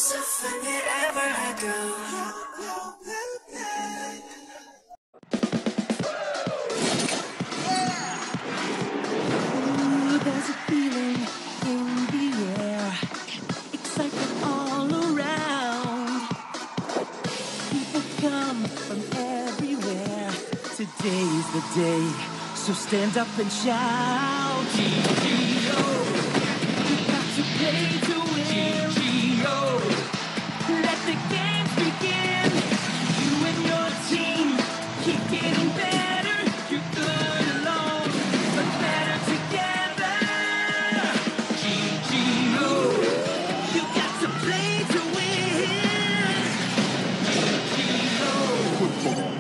myself wherever I go. Ooh, there's a feeling in the air, excitement all around. People come from everywhere. Today's the day, so stand up and shout. GGO, you got to play to win. GGO, let the games begin. You and your team keep getting better. You're good alone, but better together. GGO, you got to play to win. GGO.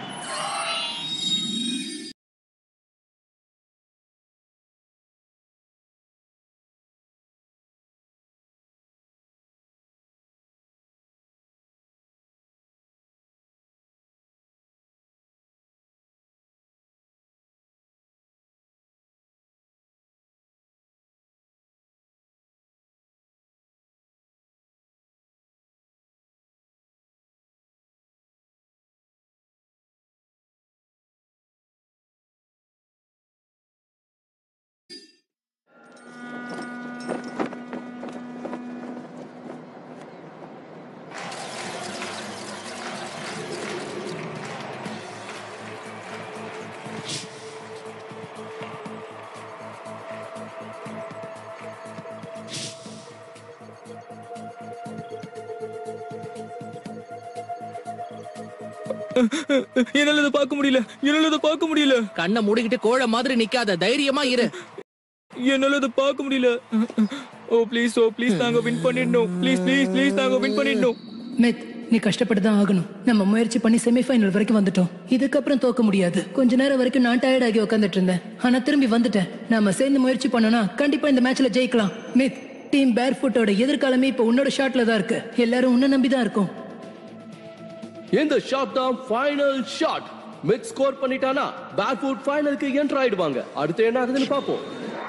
என்னால இதை பார்க்க முடியல என்னால இதை பார்க்க முடியல கண்ணை மூடிக்கிட்டு கோழ மாதிரி நிக்காத தைரியமா இரு என்னால இதை பார்க்க முடியல ஓ ப்ளீஸ் ஓ ப்ளீஸ் நாங்க வின் பண்ணிடணும் ப்ளீஸ் ப்ளீஸ் ப்ளீஸ் நாங்க வின் பண்ணிடணும் மெத் நீ கஷ்டப்பட்டு தான் ஆகணும் நம்ம முயற்சி பண்ணி செமிஃபைனல் வரைக்கும் வந்துட்டோம் இதுக்கப்புறம் தோக்க முடியாது கொஞ்ச நேரம் வரைக்கும் நான் டயர்ட் ஆகி உட்காந்துட்டு இருந்தேன் ஆனா திரும்பி வந்துட்டேன் நாம சேர்ந்து முயற்சி பண்ணோம்னா கண்டிப்பா இந்த மேட்ச்ல ஜெயிக்கலாம் மித் டீம் பேர் ஃபுட்டோட எதிர்காலமே இப்போ உன்னோட ஷாட்ல தான் இருக்கு எல்லாரும் உன்னை நம்பி தான் இருக்கும் இந்த ஷாட் தான் ஃபைனல் ஷாட் மிட் ஸ்கோர் பண்ணிட்டானா பேக்ஃபுட் ஃபைனலுக்கு என்டர் ஆயிடுவாங்க அடுத்து என்ன ஆகுதுன்னு பார்ப்போம்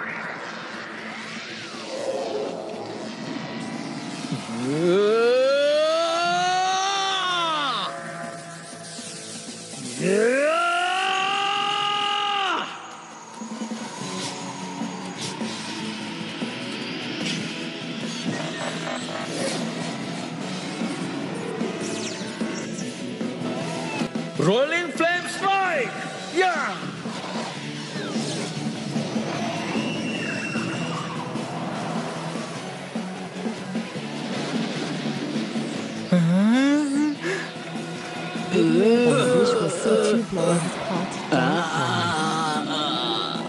ரோலிங் ஃப்ளேம் ஸ்ட்ரைக் யா The dish was so too blowing his pot down flat.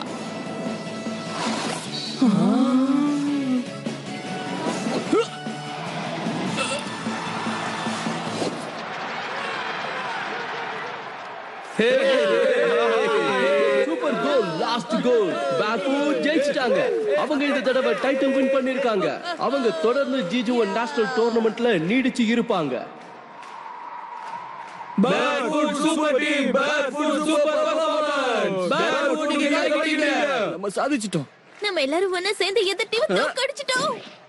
Super goal last goal back foot ஜெயிச்சிட்டாங்க அவங்க இந்த தடவை டைட்டில் வின் பண்ணிருக்காங்க அவங்க தொடர்ந்து ஜிஜுவன் நேஷனல் டோர்னமெண்ட்ல நீடிச்சு இருப்பாங்க back foot super team back foot super performance back foot நீங்க கைவிட்டீங்க நம்ம சாதிச்சிட்டோம் நம்ம எல்லாரும் ஒண்ணா சேர்ந்து எதிர் டீம் தோக்கடிச்சிட்டோம்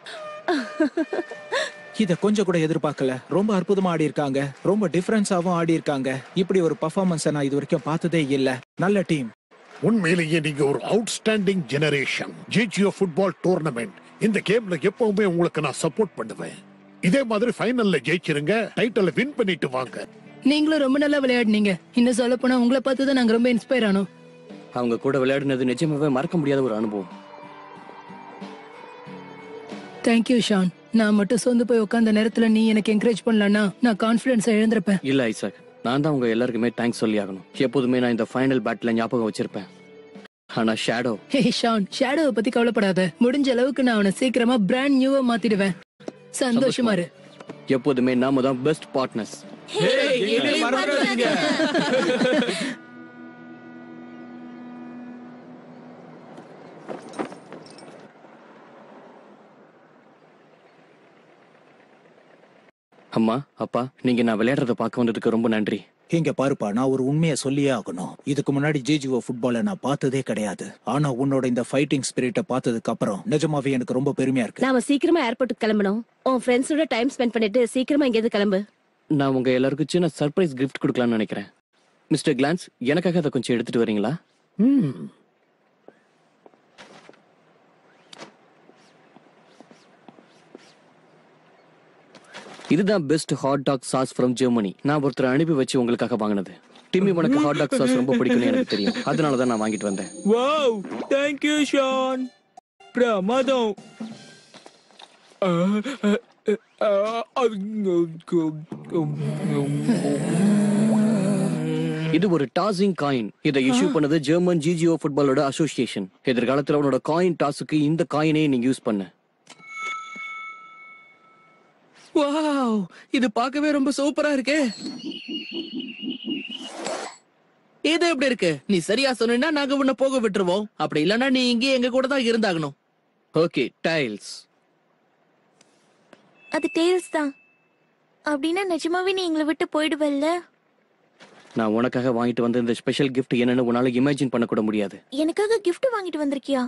இத கொஞ்சம் கூட எதிர்பார்க்கல ரொம்ப அற்புதமா ஆடி இருக்காங்க ரொம்ப டிஃபரன்ஸாவும் ஆடி இருக்காங்க இப்படி ஒரு பர்ஃபார்மன்ஸை நான் இது வரைக்கும் பார்த்ததே இல்ல நல்ல டீம் உண்மையிலேயே நீங்க ஒரு அவுட்ஸ்டாண்டிங் ஜெனரேஷன் ஜிஜியோ ஃபுட்பால் டூர்னமெண்ட் இந்த கேம்ல எப்பவுமே உங்களுக்கு நான் சப்போர்ட் பண்ணுவேன் இதே மாதிரி ஃபைனல்ல ஜெயிச்சிருங்க டைட்டில் வின் பண்ணிட்டு வாங்க நீங்களும் ரொம்ப நல்லா விளையாடுனீங்க இன்னும் சொல்ல போனா உங்களை பார்த்து தான் நாங்க ரொம்ப இன்ஸ்பயர் ஆனோம் அவங்க கூட விளையாடினது நிஜமாவே மறக்க முடியாத ஒரு அனுபவம் தேங்க்யூ ஷான் நான் மட்டும் சொந்து போய் உட்காந்த நேரத்துல நீ எனக்கு என்கரேஜ் பண்ணலன்னா நான் கான்பிடன்ஸ் இழந்திருப்பேன் இல்ல ஐசாக் நான் தான் உங்க எல்லாருக்குமே தேங்க்ஸ் சொல்லி ஆகணும் எப்போதுமே நான் இந்த ஃபைனல் பேட்ல ஞாபகம் வச்சிருப்பேன் ஆனா ஷேடோ ஹே ஷான் ஷேடோவை பத்தி கவலைப்படாத முடிஞ்ச அளவுக்கு நான் அவனை சீக்கிரமா பிராண்ட் நியூவா மாத்திடுவேன் சந்தோஷமா இரு எப்போதுமே நாம தான் பெஸ்ட் பார்ட்னர்ஸ் அம்மா அப்பா நீங்க நான் விளையாடுறத பார்க்க வந்ததுக்கு ரொம்ப நன்றி இங்க பாருப்பா நான் ஒரு உண்மையை சொல்லியே ஆகணும் இதுக்கு முன்னாடி ஜேஜிஓ ஃபுட்பாலை நான் பார்த்ததே கிடையாது ஆனா உன்னோட இந்த ஃபைட்டிங் ஸ்பிரிட்டை பார்த்ததுக்கு அப்புறம் நிஜமாவே எனக்கு ரொம்ப பெருமையா இருக்கு நாம சீக்கிரமா ஏர்போர்ட்டுக்கு கிளம்பணும் உன் ஃப்ரெண்ட்ஸோட டைம் ஸ்பெண்ட் பண்ணிட்டு சீக்கிரமா இங்கேருந்து கிளம்பு நான் உங்க எல்லாருக்கும் சின்ன சர்ப்ரைஸ் கிஃப்ட் கொடுக்கலாம்னு நினைக்கிறேன் மிஸ்டர் கிளான்ஸ் எனக்காக அதை கொஞ்சம் எடுத்துட்டு வரீங்களா இதுதான் best hot dog sauce from Germany நான் ஒருத்தர் அனுப்பி வச்சு உங்களுக்காக வாங்கினது டிம்மி உனக்கு ஹாட் டாக் சாஸ் ரொம்ப பிடிக்கும்னு எனக்கு தெரியும் அதனால தான் நான் வாங்கிட்டு வந்தேன் வாவ் தேங்க் யூ ஷான் பிரமாதம் ஆ, ஆ, ஆ, ஆ, இது ஒரு டாஸிங் காயின் இதை இஷ்யூ பண்ணது ஜெர்மன் ஜிஜிஓ ஃபுட்பாலோட அசோசியேஷன் எதிர்காலத்துல உன்னோட காயின் டாஸுக்கு இந்த காயினே நீங்க யூஸ் பண்ண வாவ் இது பார்க்கவே ரொம்ப சூப்பரா இருக்கே இது எப்படி இருக்கு நீ சரியா சொன்னா நாங்க உன்னை போக விட்டுருவோம் அப்படி இல்லனா நீ இங்கே எங்க கூட தான் இருந்தாகணும் ஓகே டைல்ஸ் அது டேல்ஸ் தான் அப்படின்னா நிஜமாவே நீ எங்களை விட்டு போயிடுவல்ல நான் உனக்காக வாங்கிட்டு வந்த இந்த ஸ்பெஷல் gift என்னன்னு உன்னால இமேஜின் பண்ண கூட முடியாது எனக்காக gift வாங்கிட்டு வந்திருக்கியா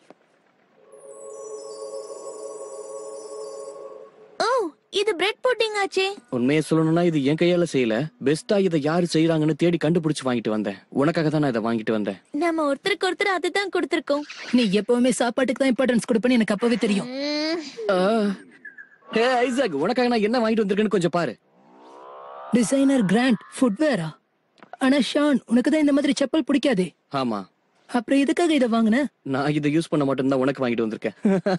ஓ இது பிரெட் புட்டிங் ஆச்சே உண்மையை சொல்லணும்னா இது என் கையால செய்யல பெஸ்டா இதை யாரு செய்யறாங்கன்னு தேடி கண்டுபிடிச்சு வாங்கிட்டு வந்தேன் உனக்காக தான் நான் இதை வாங்கிட்டு வந்தேன் நம்ம ஒருத்தருக்கு ஒருத்தர் அதுதான் கொடுத்திருக்கோம் நீ எப்பவுமே சாப்பாட்டுக்கு தான் இம்பார்ட்டன்ஸ் கொடுப்பேன்னு எனக்கு அப்பவே தெரியும் ஹே ஐசாக் உனக்காக நான் என்ன வாங்கிட்டு வந்திருக்கேன்னு கொஞ்சம் பாரு டிசைனர் கிராண்ட் ஃபுட்வேரா ஆனா ஷான் உனக்கு தான் இந்த மாதிரி செப்பல் பிடிக்காதே ஆமா அப்புறம் எதுக்காக இதை வாங்கின நான் இதை யூஸ் பண்ண மட்டும் தான் உனக்கு வாங்கிட்டு வந்திருக்கேன்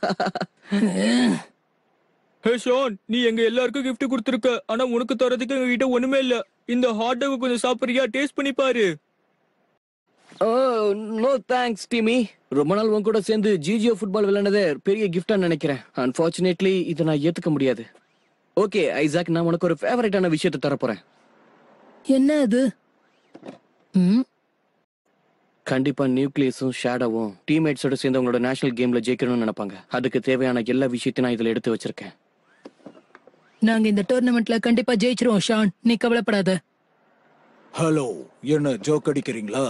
ஹே ஷான் நீ எங்க எல்லாருக்கும் gift கொடுத்திருக்க ஆனா உனக்கு தரதுக்கு எங்க கிட்ட ஒண்ணுமே இல்ல இந்த ஹாட் டாக் கொஞ்சம் சாப்பிடுறியா டேஸ்ட் பண்ணி பாரு ஓ நோ தேங்க்ஸ் டிமி ரொம்ப நாள் உன் கூட சேர்ந்து ஜிஜிஓ ஃபுட்பால் விளையாடுனதே பெரிய கிஃப்டா நினைக்கிறேன் அன்பார்ச்சுனேட்லி இதை நான் ஏத்துக்க முடியாது ஓகே ஐசாக் நான் உனக்கு ஒரு ஃபேவரட்டான விஷயத்தை தரப்போறேன் என்ன அது ம் கண்டிப்பா நியூக்ளியஸும் ஷேடோவும் டீம்மேட்ஸோட சேர்ந்து அவங்களோட நேஷனல் கேம்ல ஜெயிக்கணும்னு நினைப்பாங்க அதுக்கு தேவையான எல்லா விஷயத்தையும் நான் இதுல எடுத்து வச்சிருக்கேன் நாங்க இந்த டோர்னமெண்ட்ல கண்டிப்பா ஜெயிச்சிருவோம் ஷான் நீ கவலைப்படாத ஹலோ என்ன ஜோக் அடிக்கிறீங்களா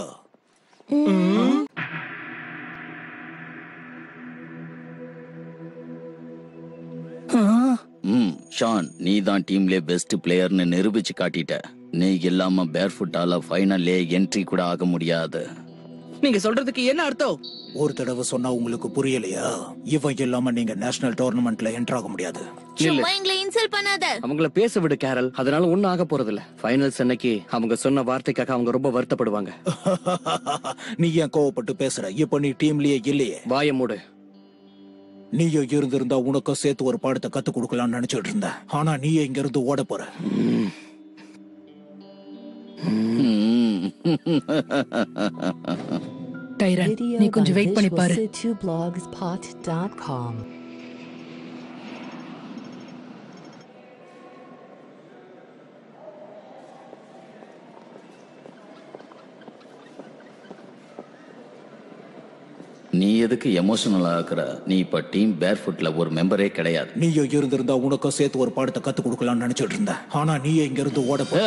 ம் ஷான் நீ தான் டீம்ல பெஸ்ட் பிளேயர்னு நிரூபிச்சு காட்டிட்ட நீ இல்லாம பேர் ஃபுட்டால ஃபைனல்லே என்ட்ரி கூட ஆக முடியாது நீங்க சொல்றதுக்கு என்ன அர்த்தம் ஒரு தடவை சொன்னா உங்களுக்கு புரியலையா இவன் இல்லாம நீங்க நேஷனல் டோர்னமெண்ட்ல என்ட்ரு ஆக முடியாது சும்மா எங்களை இன்சல்ட் பண்ணாத அவங்கள பேச விடு கேரல் அதனால ஒண்ணும் ஆக போறது இல்ல ஃபைனல்ஸ் அன்னைக்கு அவங்க சொன்ன வார்த்தைக்காக அவங்க ரொம்ப வருத்தப்படுவாங்க நீ ஏன் கோவப்பட்டு பேசுற இப்ப நீ டீம்லயே இல்லையே வாய மூடு நீயும் இருந்திருந்தா உனக்கும் சேர்த்து ஒரு பாடத்தை கத்து கொடுக்கலாம்னு நினைச்சிட்டு இருந்த ஆனா நீயே இங்க இருந்து ஓட போற டைரன் Video நீ by கொஞ்சம் வெயிட் பண்ணி பாரு visualcitybloggspot.com. நீ எதுக்கு எமோஷனல் ஆகுற நீ இப்ப டீம் பேர் ஃபுட்ல ஒரு மெம்பரே கிடையாது நீயும் இருந்திருந்தா உனக்கும் சேர்த்து ஒரு பாடத்தை கத்து கொடுக்கலாம்னு நினைச்சிட்டு இருந்த ஆனா நீயே இங்க இருந்து ஓட போற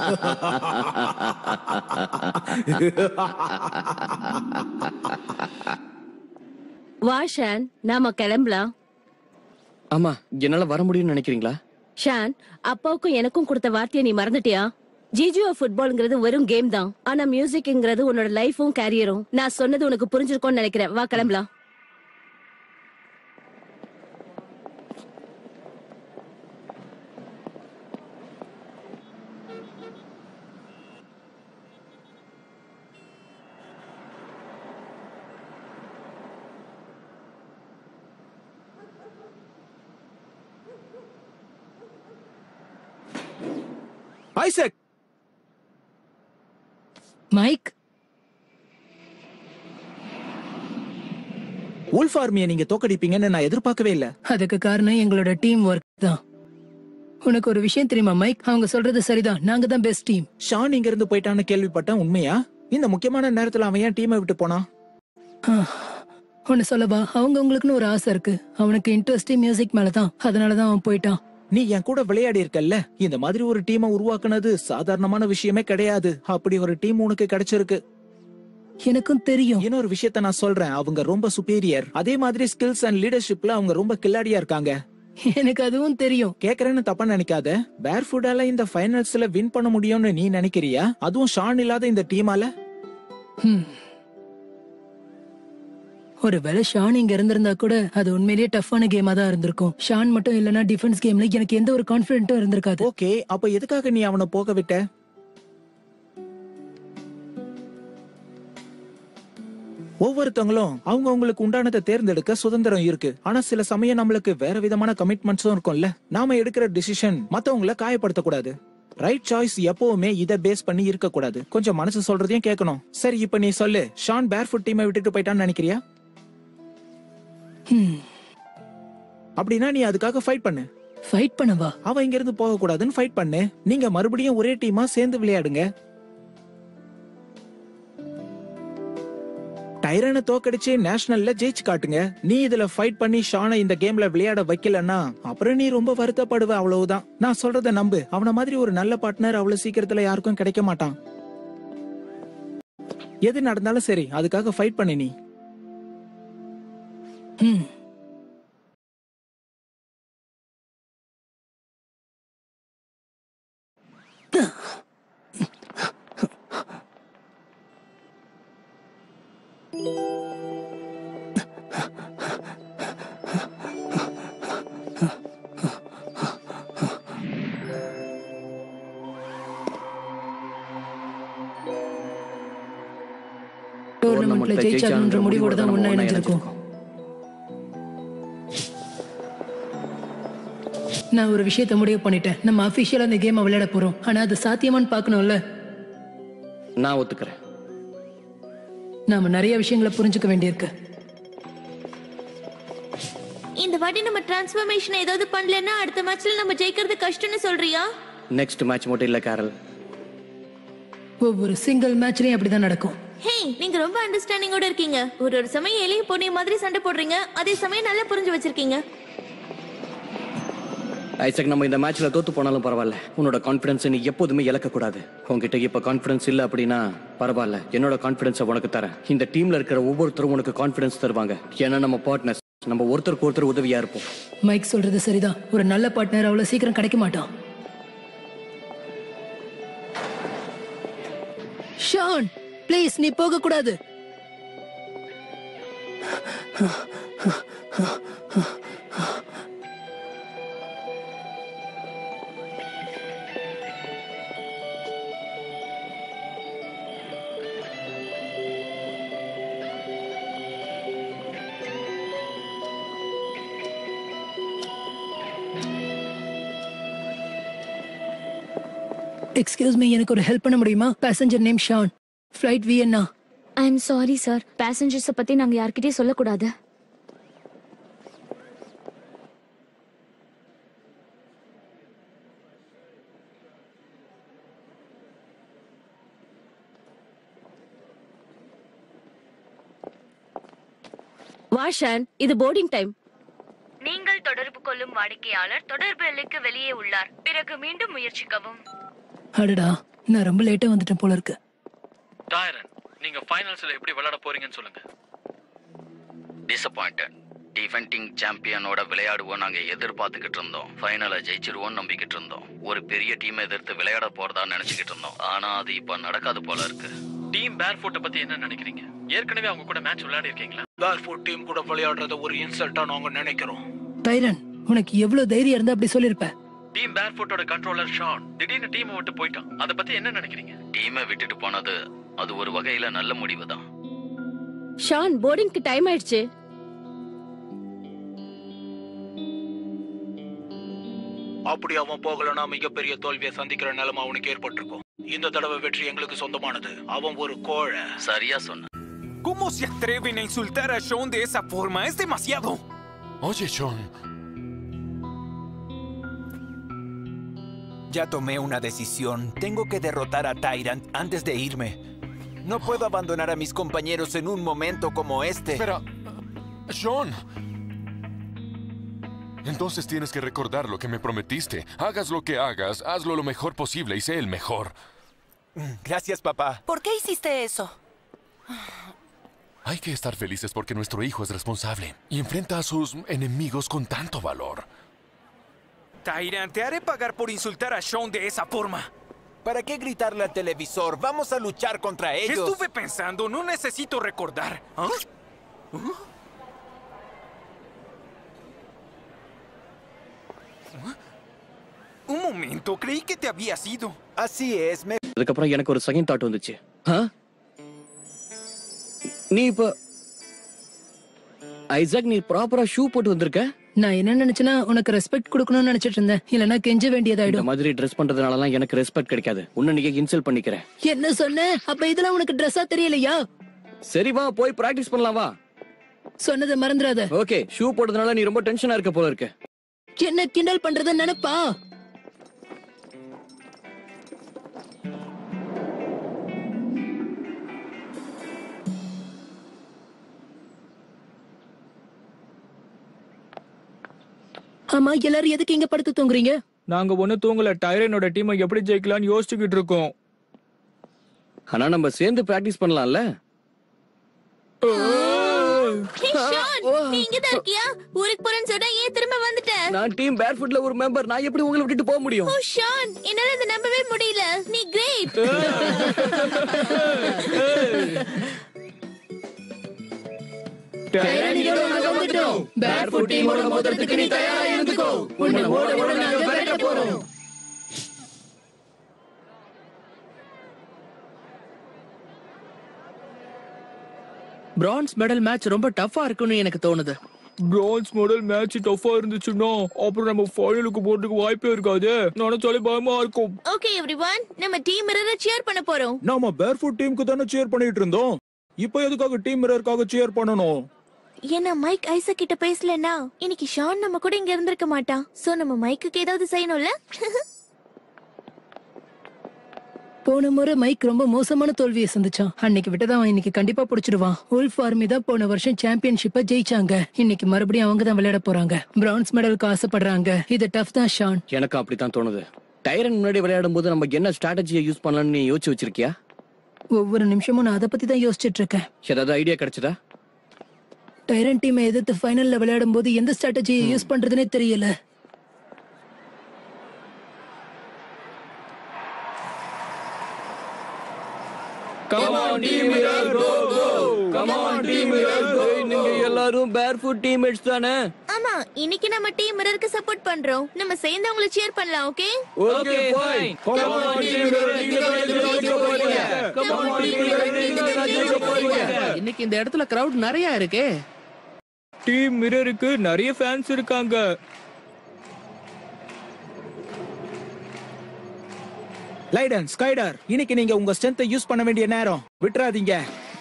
வா ஷான் நாம கிளம்பலாம் ஆமா என்னால வர முடியும்னு நினைக்கிறீங்களா ஷான் அப்பாவுக்கும் எனக்கும் கொடுத்த வார்த்தையை நீ மறந்துட்டியா ஜிஜிஓ ஃபுட்பால்ங்கிறது வெறும் கேம் தான் ஆனா மியூசிக்ங்கிறது உன்னோட லைஃபும் கேரியரும் நான் சொன்னது உனக்கு புரிஞ்சிருக்கும்னு நினைக்கிறேன் வா கிளம்பலாம் ஐசக் மைக் உல்ஃப் ஆர்மியை நீங்க தோக்கடிப்பீங்கன்னு நான் எதிர்பார்க்கவே இல்ல அதுக்கு காரணம் எங்களோட டீம் ஒர்க் தான் உனக்கு ஒரு விஷயம் தெரியுமா மைக் அவங்க சொல்றது சரிதான் நாங்க தான் பெஸ்ட் டீம் ஷான் இங்க இருந்து போயிட்டான்னு கேள்விப்பட்டேன் உண்மையா இந்த முக்கியமான நேரத்துல அவன் ஏன் டீமை விட்டு போனா ஒன்னு சொல்லவா அவங்க உங்களுக்குன்னு ஒரு ஆசை இருக்கு அவனுக்கு இன்ட்ரெஸ்ட் மியூசிக் மேலதான் அதனாலதான் அவன் போயிட்டான் நீ என் கூட விளையாடி இருக்கல்ல இந்த மாதிரி ஒரு டீமை உருவாக்குனது சாதாரணமான விஷயமே கிடையாது அப்படி ஒரு டீம் உனக்கு கிடைச்சிருக்கு எனக்கும் தெரியும் இன்னொரு விஷயத்த நான் சொல்றேன் அவங்க ரொம்ப சுப்பீரியர் அதே மாதிரி ஸ்கில்ஸ் அண்ட் லீடர்ஷிப்ல அவங்க ரொம்ப கில்லாடியா இருக்காங்க எனக்கு அதுவும் தெரியும் கேக்குறேன்னு தப்பா நினைக்காத பேர் ஃபுட்டால இந்த ஃபைனல்ஸ்ல வின் பண்ண முடியும்னு நீ நினைக்கிறியா அதுவும் ஷான் இல்லாத இந்த டீமால ஹம். ஒரு வேளை ஷான் இங்க இருந்திருந்தா கூட அது உண்மையிலேயே டஃப்பான கேமா தான் இருந்திருக்கும் ஷான் மட்டும் இல்லனா டிஃபென்ஸ் கேம்ல எனக்கு எந்த ஒரு கான்பிடென்ட்டும் இருந்திருக்காது ஓகே அப்ப எதுக்காக நீ அவனை போக விட்ட ஒவ்வொருத்தவங்களும் அவங்க அவங்களுக்கு உண்டானதை தேர்ந்தெடுக்க சுதந்திரம் இருக்கு ஆனா சில சமயம் நம்மளுக்கு வேற விதமான கமிட்மெண்ட்ஸும் இருக்கும்ல நாம எடுக்கிற டிசிஷன் மத்தவங்கள காயப்படுத்தக்கூடாது ரைட் சாய்ஸ் எப்பவுமே இத பேஸ் பண்ணி இருக்க கூடாது கொஞ்சம் மனசு சொல்றதையும் கேட்கணும் சரி இப்ப நீ சொல்லு ஷான் பேர்ஃபுட் டீமை விட்டுட்டு போயிட்டான்னு நினைக்கிறியா ஹம். அப்படின்னா நீ அதுக்காக ஃபைட் பண்ணு ஃபைட் பண்ணவா அவன் இங்க இருந்து போக கூடாதுன்னு ஃபைட் பண்ணு நீங்க மறுபடியும் ஒரே டீமா சேர்ந்து விளையாடுங்க டைரனை தோக்கடிச்சு நேஷனல்ல ஜெயிச்சு காட்டுங்க நீ இதுல ஃபைட் பண்ணி ஷானை இந்த கேம்ல விளையாட வைக்கலன்னா அப்புறம் நீ ரொம்ப வருத்தப்படுவ அவ்வளவுதான் நான் சொல்றத நம்பு அவன மாதிரி ஒரு நல்ல பார்ட்னர் அவ்வளவு சீக்கிரத்துல யாருக்கும் கிடைக்க மாட்டான் எது நடந்தாலும் சரி அதுக்காக ஃபைட் பண்ணு நீ ஹம். டோர்னமெண்ட்ல ஜெயிச்சாகணுன்ற முடிவோட தான் ஒண்ணா இணைஞ்சிருக்கோம் நான் ஒரு விஷயத்த முடிவு பண்ணிட்டேன் நம்ம அபிஷியலா இந்த கேமை விளையாட போறோம் ஆனா அது சாத்தியமான்னு பார்க்கணும்ல நான் ஒத்துக்கிறேன் நாம நிறைய விஷயங்களை புரிஞ்சுக்க வேண்டியிருக்கு இந்த வாட்டி நம்ம டிரான்ஸ்ஃபர்மேஷன் ஏதாவது பண்ணலன்னா அடுத்த மேட்ச்ல நம்ம ஜெயிக்கிறது கஷ்டம்னு சொல்றியா நெக்ஸ்ட் மேட்ச் மட்டும் இல்ல கேரல் ஒவ்வொரு சிங்கிள் மேட்ச்லயும் அப்படிதான் நடக்கும் ஹே நீங்க ரொம்ப அண்டர்ஸ்டாண்டிங்கோட இருக்கீங்க ஒரு ஒரு சமயம் எலியும் பொண்ணிய மாதிரி சண்டை போடுறீங்க அதே சமயம் நல்லா புரிஞ்சு வச்சிருக்கீங்க ஐசக் நம்ம இந்த மேட்ச்ல தோத்து போனாலும் பரவாயில்ல உன்னோட கான்ஃபிடன்ஸ் நீ எப்போதுமே இழக்க கூடாது உன்கிட்ட இப்ப கான்ஃபிடன்ஸ் இல்ல அப்படின்னா பரவாயில்ல என்னோட கான்ஃபிடன்ஸை உனக்கு தரேன் இந்த டீம்ல இருக்கிற ஒவ்வொருத்தரும் உனக்கு கான்ஃபிடன்ஸ் தருவாங்க ஏன்னா நம்ம பார்ட்னர்ஸ் நம்ம ஒருத்தருக்கு ஒருத்தர் உதவியா இருப்போம் மைக் சொல்றது சரிதான் ஒரு நல்ல பார்ட்னர் அவ்வளவு சீக்கிரம் கிடைக்க மாட்டான் ஷான் ப்ளீஸ் நீ போக கூடாது எக்ஸ்கியூஸ் மீ எனக்கு ஒரு ஹெல்ப் பண்ண முடியுமா passenger name Shaan flight Vienna I am sorry sir பேசஞ்சர்ஸை பத்தி நாங்க யார்கிட்டயும் சொல்லக்கூடாது வா ஷான் இது போர்டிங் டைம் நீங்கள் தொடர்பு கொள்ளும் வாடிக்கையாளர் தொடர்பு எல்லைக்கு வெளியே உள்ளார் பிறகு மீண்டும் முயற்சிக்கவும் அடடா நான் ரொம்ப லேட்டா வந்துட்டேன் போல இருக்கு டாயரன் நீங்க ஃபைனல்ஸ்ல எப்படி விளையாட போறீங்கன்னு சொல்லுங்க டிசப்பாயிண்டட் டிஃபெண்டிங் சாம்பியனோட விளையாடுவோம் நாங்க எதிர்பார்த்துக்கிட்டு இருந்தோம் ஃபைனலை ஜெயிச்சிருவோம் நம்பிக்கிட்டு இருந்தோம் ஒரு பெரிய டீம் எதிர்த்து விளையாட போறதா நினைச்சுக்கிட்டு இருந்தோம் ஆனா அது இப்ப நடக்காது போல இருக்கு டீம் பேர்ஃபுட்டை பத்தி என்ன நினைக்கிறீங்க ஏற்கனவே அவங்க கூட மேட்ச் விளையாடி இருக்கீங்களா பேர்ஃபுட் டீம் கூட விளையாடுறத ஒரு இன்சல்ட்டா நாங்க நினைக்கிறோம் டைரன் உனக்கு எவ்வளவு தைரியம் இருந்தா அப்படி சொல்லிருப்ப டீம் பேர்ஃபுட்டோட கண்ட்ரோலர் ஷான் திடீர்னு டீமை விட்டு போயிட்டான் அதை பத்தி என்ன நினைக்கிறீங்க டீமை விட்டுட்டு போனது அது ஒரு வகையில நல்ல முடிவு தான் ஷான் போர்டிங்க்கு டைம் ஆயிடுச்சு அப்படி அவன் போகலனா மிகப்பெரிய தோல்வியை சந்திக்கிற நிலைமை அவனுக்கு ஏற்பட்டிருக்கும் இந்த தடவை வெற்றி எங்களுக்கு சொந்தமானது அவன் ஒரு கோழை சரியா சொன்ன ¿Cómo se atreven a insultar a Sean de esa forma? Es demasiado. Oye, Sean. Ya tomé una decisión. Tengo que derrotar a Tyrant antes de irme. No puedo abandonar a mis compañeros en un momento como este. Pero... Sean. Entonces tienes que recordar lo que me prometiste. Hagas lo que hagas, hazlo lo mejor posible y sé el mejor. Gracias, papá. ¿Por qué hiciste eso? Hay que estar felices porque nuestro hijo es responsable y enfrenta a sus enemigos con tanto valor. Tyrant, te haré pagar por insultar a Sean de esa forma. ¿Para qué gritarle al televisor? Vamos a luchar contra ellos. Estuve pensando, no necesito recordar. ¿Ah? ¿Ah? ¿Ah? Un momento, creí que te había ido. Así es, me... அதுக்கப்புறம் எனக்கு ஒரு second thought வந்துச்சு ஆ? நீ இப்ப Isaac நீ ப்ராப்பரா shoe போட்டு வந்திருக்க நான் என்ன நினைச்சேன்னா உனக்கு ரெஸ்பெக்ட் கொடுக்கணும்னு நினைச்சிட்டு இருந்தேன் இல்லனா கெஞ்ச இந்த வேண்டியதாயிடும் மாதிரி ட்ரெஸ் பண்றதுனாலலாம் எனக்கு ரெஸ்பெக்ட் கிடைக்காது உன்னை நீங்க இன்சல்ட் பண்ணிக்கிறேன் என்ன சொன்ன அப்ப இதெல்லாம் உனக்கு ட்ரெஸ்ஸா தெரியலையா சரி வா போய் பிராக்டிஸ் பண்ணலாம் வா சொன்னதை மறந்துடாத ஓகே ஷூ போட்டதுனால நீ ரொம்ப டென்ஷனா இருக்க போல இருக்கு என்ன கிண்டல் பண்றத நினைப்பா ஆமா எல்லாரும் எதுக்கு இங்க படுத்து தூங்குறீங்க நாங்க ஒண்ணு தூங்கல டைரனோட டீமை எப்படி ஜெயிக்கலாம்னு யோசிச்சுக்கிட்டு இருக்கோம் ஆனா நம்ம சேர்ந்து பிராக்டிஸ் பண்ணலாம்ல ஹே ஷான் நீ இங்க தான் இருக்கியா ஊருக்கு போறேன்னு சொன்னா ஏன் திரும்ப வந்துட்ட நான் டீம் பேர்ஃபுட்ல ஒரு மெம்பர் நான் எப்படி உங்களை விட்டுட்டு போக முடியும் ஓ ஷான் என்னால இதை நம்பவே முடியல நீ கிரேட் பேர்ஃபுட் டீமோட மோதிரத்துக்கு நீ தயாரா இருந்துக்கோ உன்னை ஓட ஓட நாங்க விரட்ட போறோம் பிரான்ஸ் மெடல் மேட்ச் ரொம்ப டஃபா இருக்குன்னு எனக்கு தோணுது பிரான்ஸ் மாடல் மேட்ச் டஃபா இருந்துச்சுன்னா அப்புறம் நம்ம ஃபைனலுக்கு போறதுக்கு வாய்ப்பே இருக்காது நினைச்சாலே பயமா இருக்கும் ஓகே எவ்ரிவன் நம்ம டீம் மிரரை சியர் பண்ண போறோம் நாம பேர்ஃபுட் டீமுக்கு தானே சேர் பண்ணிட்டு இருந்தோம் இப்போ எதுக்காக டீம் மிரருக்காக சேர் பண்ணணும் ஏன்னா மைக் ஐசக் கிட்ட பேசலன்னா இன்னைக்கு ஷான் நம்ம கூட இங்க இருந்திருக்க மாட்டான் சோ நம்ம மைக்குக்கு ஏதாவது செய்யணும்ல போன முறை மைக் ரொம்ப மோசமான தோல்வியை சந்திச்சான் அன்னைக்கு விட்டதான் அவன் இன்னைக்கு கண்டிப்பா புடிச்சிடுவான் உல்ஃப் ஆர்மி தான் போன வருஷம் சாம்பியன்ஷிப்பை ஜெயிச்சாங்க இன்னைக்கு மறுபடியும் அவங்க தான் விளையாட போறாங்க பிரான்ஸ் மெடலுக்கு ஆசைப்படுறாங்க இது டஃப் தான் ஷான் எனக்கு அப்படித்தான் தோணுது டைரன் முன்னாடி விளையாடும் போது நம்ம என்ன ஸ்ட்ராட்டஜியை யூஸ் பண்ணலாம்னு நீ யோசிச்சு வச்சிருக்கியா ஒவ்வொரு நிமிஷமும் நான் அதை பத்தி தான் யோசிச்சுட்டு இருக்கேன் ஏதாவது ஐடியா கிடைச்சதா டைரன் டீமை எதிர்த்து ஃபைனல்ல விளையாடும் போது எந்த ஸ்ட்ராட்டஜியை யூஸ் பண்றதுனே தெரியல Come on, team Mirror, go, go. Come on, team Mirror, go. நீங்க எல்லாரும் பேர்ஃபுட் டீம்மேட்ஸ் தானே ஆமா இன்னைக்கு நம்ம டீம் மிரருக்கு சப்போர்ட் பண்றோம் நம்ம சேர்ந்து அவங்கள சியர் பண்ணலாம் okay okay fine come on team mirror நீங்க தான் இதுல ஜெயிக்க போறீங்க கம் ஆன் டீம் மிரர் நீங்க தான் ஜெயிக்க போறீங்க இன்னைக்கு இந்த இடத்துல கிரவுட் நிறைய இருக்கே டீம் மிரருக்கு நிறைய ஃபேன்ஸ் இருக்காங்க லைடன் ஸ்கைடர் இன்னைக்கு நீங்க உங்க ஸ்ட்ரென்த்தை யூஸ் பண்ண வேண்டிய நேரம் விட்டுறாதீங்க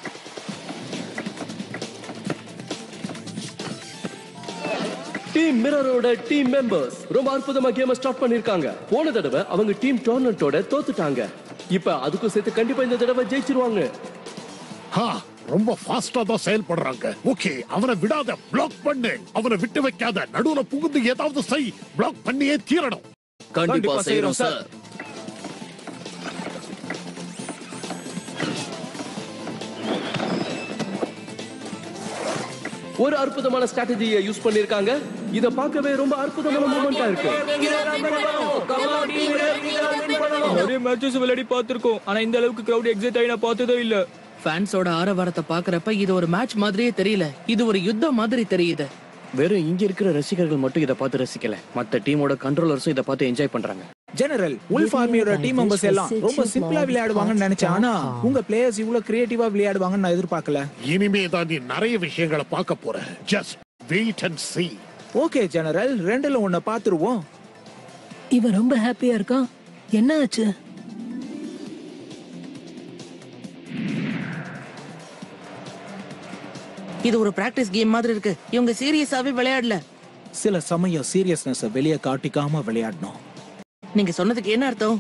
டீம் மிரரோட டீம் மெம்பர்ஸ் ரொம்ப அற்புதமா கேம் ஸ்டார்ட் பண்ணிருக்காங்க போன தடவை அவங்க டீம் டோர்னமெண்டோட தோத்துட்டாங்க இப்ப அதுக்கும் சேர்த்து கண்டிப்பா இந்த தடவை ஜெயிச்சிருவாங்க ஹா ரொம்ப ஃபாஸ்டா தான் செயல்படுறாங்க ஓகே அவனை விடாத பிளாக் பண்ணு அவனை விட்டு வைக்காத நடுவுல புகுந்து ஏதாவது செய் பிளாக் பண்ணியே தீரணும் கண்டிப்பா செய்றோம் சார் ஒரு அற்புதமான ஸ்ட்ராட்டஜியை யூஸ் பண்ணிருக்காங்க இத பார்க்கவே ரொம்ப அற்புதமான மூமெண்டா இருக்கு நிறைய மேட்சஸ் விளையாடி பார்த்திருக்கோம் ஆனா இந்த அளவுக்கு கிரௌட் எக்ஸைட் ஆகி நான் பார்த்ததே இல்ல ஃபேன்ஸோட ஆரவாரத்தை பாக்குறப்ப இது ஒரு மேட்ச் மாதிரியே தெரியல இது ஒரு யுத்தம் மாதிரி தெரியுது வெறும் இங்க இருக்கிற ரசிகர்கள் மட்டும் இத பார்த்து ரசிக்கல மத்த டீமோட கண்ட்ரோலர்ஸும் இத பார்த்து என்ஜாய் பண்றாங்க ஜெனரல் உல்ஃப் ஆர்மியோட டீம் மெம்பர்ஸ் எல்லாம் ரொம்ப சிம்பிளா விளையாடுவாங்கன்னு நினைச்சேன் ஆனா உங்க பிளேயர்ஸ் இவ்வளவு கிரியேட்டிவா விளையாடுவாங்கன்னு நான் எதிர்பார்க்கல இனிமே தான் நீ நிறைய விஷயங்களை பார்க்க போற just wait and see okay general ரெண்டுல ஒண்ண பாத்துருவோம் இவன் ரொம்ப ஹாப்பியா இருக்கான் என்ன ஆச்சு இது ஒரு பிராக்டிஸ் கேம் மாதிரி இருக்கு இவங்க சீரியஸாவே விளையாடல சில சமயம் சீரியஸ்னஸ் வெளியே காட்டிக்காம விளையாடணும் நீங்க சொன்னதுக்கு என்ன அர்த்தம்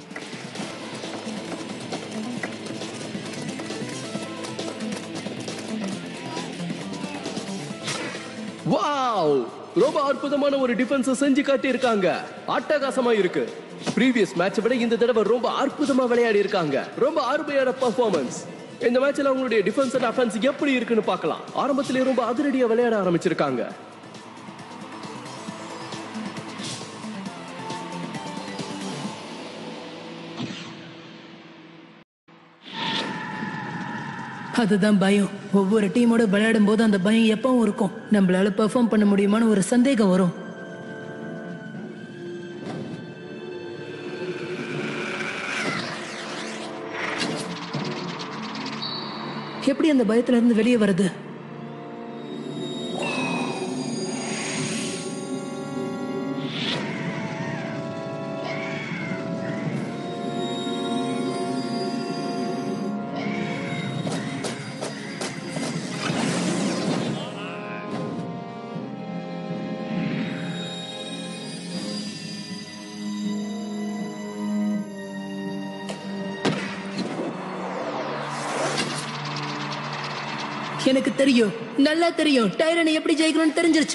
வாவ் ரொம்ப அற்புதமான ஒரு டிஃபென்ஸ் செஞ்சு காட்டி இருக்காங்க அட்டகாசமா இருக்கு ப்ரீவியஸ் மேட்சை விட இந்த தடவை ரொம்ப அற்புதமா விளையாடி இருக்காங்க ரொம்ப அருமையான பெர்ஃபார்மன்ஸ் இந்த மேட்ச்ல அவங்களுடைய டிஃபென்ஸ் அண்ட் அஃபென்ஸ் எப்படி இருக்குன்னு பார்க்கலாம் ஆரம்பத்திலே ரொம்ப அதிரடியா விளையாட ஆரம்பிச்சிருக்காங்க அதுதான் பயம் ஒவ்வொரு டீமோட விளையாடும் போது அந்த பயம் எப்பவும் இருக்கும் நம்மளால பெர்ஃபார்ம் பண்ண முடியுமான்னு ஒரு சந்தேகம் வரும் எப்படி அந்த பயத்துல இருந்து வெளியே வருது எனக்கு தெரியும் நல்லா தெரியும் டைரனை எப்படி ஜெயிக்கணும்னு தெரிஞ்சிருச்சு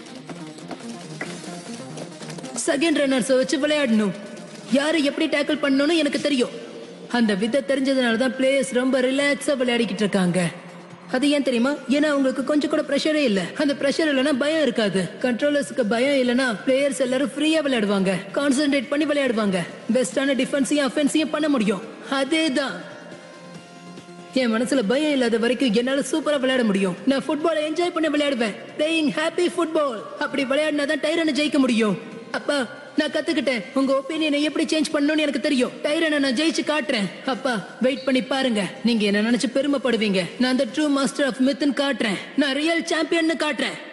செகண்ட் ரன்னர்ஸை வச்சு விளையாடணும் யாரை எப்படி டேக்கிள் பண்ணணும்னு எனக்கு தெரியும் அந்த வித்தை தெரிஞ்சதுனால தான் பிளேயர்ஸ் ரொம்ப ரிலாக்ஸா விளையாடிக்கிட்டு இருக்காங்க அது ஏன் தெரியுமா ஏன்னா அவங்களுக்கு கொஞ்சம் கூட ப்ரெஷரே இல்ல அந்த ப்ரெஷர் இல்லைன்னா பயம் இருக்காது கண்ட்ரோலர்ஸ்க்கு பயம் இல்லைன்னா பிளேயர்ஸ் எல்லாரும் ஃப்ரீயா விளையாடுவாங்க கான்சென்ட்ரேட் பண்ணி விளையாடுவாங்க பெஸ்டான டிஃபென்ஸையும் அஃபென்ஸையும் பண்ண முடியும் அதேதான் என் மனசுல பயம் இல்லாத வரைக்கும் என்னால சூப்பரா விளையாட முடியும் நான் ஃபுட்பாலை என்ஜாய் பண்ணி விளையாடுவேன் பிளேயிங் ஹாப்பி ஃபுட்பால் அப்படி விளையாடினா தான் டைரனை ஜெயிக்க முடியும் அப்பா நான் கத்துக்கிட்டேன் உங்க ஒப்பீனியனை எப்படி சேஞ்ச் பண்ணணும்னு எனக்கு தெரியும் டைரனை நான் ஜெயிச்சு காட்டுறேன் அப்பா வெயிட் பண்ணி பாருங்க நீங்க என்ன நினைச்சு பெருமைப்படுவீங்க நான் அந்த ட்ரூ மாஸ்டர் ஆஃப் மித்னு காட்டுறேன் நான் ரியல் சாம்பியன் காட்டுறேன்